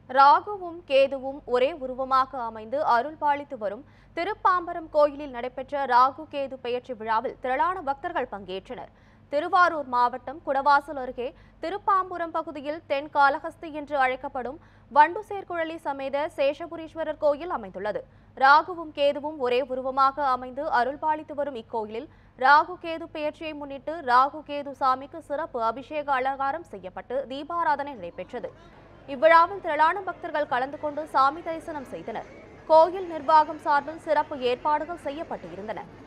ராகுவும் கேதுவும் ஒரே உருவமாக அமைந்து அருள் பாலித்து வரும் திருப்பாம்பரம் கோயிலில் நடைபெற்ற ராகு கேது பெயர்ச்சி விழாவில் திரளான பக்தர்கள் பங்கேற்றனர் திருவாரூர் மாவட்டம் குடவாசல் அருகே திருப்பாம்புரம் பகுதியில் தென் காளஹஸ்தி என்று அழைக்கப்படும் வண்டுசேர்குழலி சமேத சேஷபுரீஸ்வரர் கோயில் அமைந்துள்ளது ராகுவும் கேதுவும் ஒரே உருவமாக அமைந்து அருள் பாலித்து வரும் இக்கோயிலில் ராகு கேது பெயர்ச்சியை முன்னிட்டு ராகு கேது சாமிக்கு சிறப்பு அபிஷேக அலங்காரம் செய்யப்பட்டு தீபாராதனை நடைபெற்றது இவ்விழாவில் திரளான பக்தர்கள் கலந்து கொண்டு சாமி தரிசனம் செய்தனர் கோயில் நிர்வாகம் சார்பில் சிறப்பு ஏற்பாடுகள் செய்யப்பட்டு இருந்தன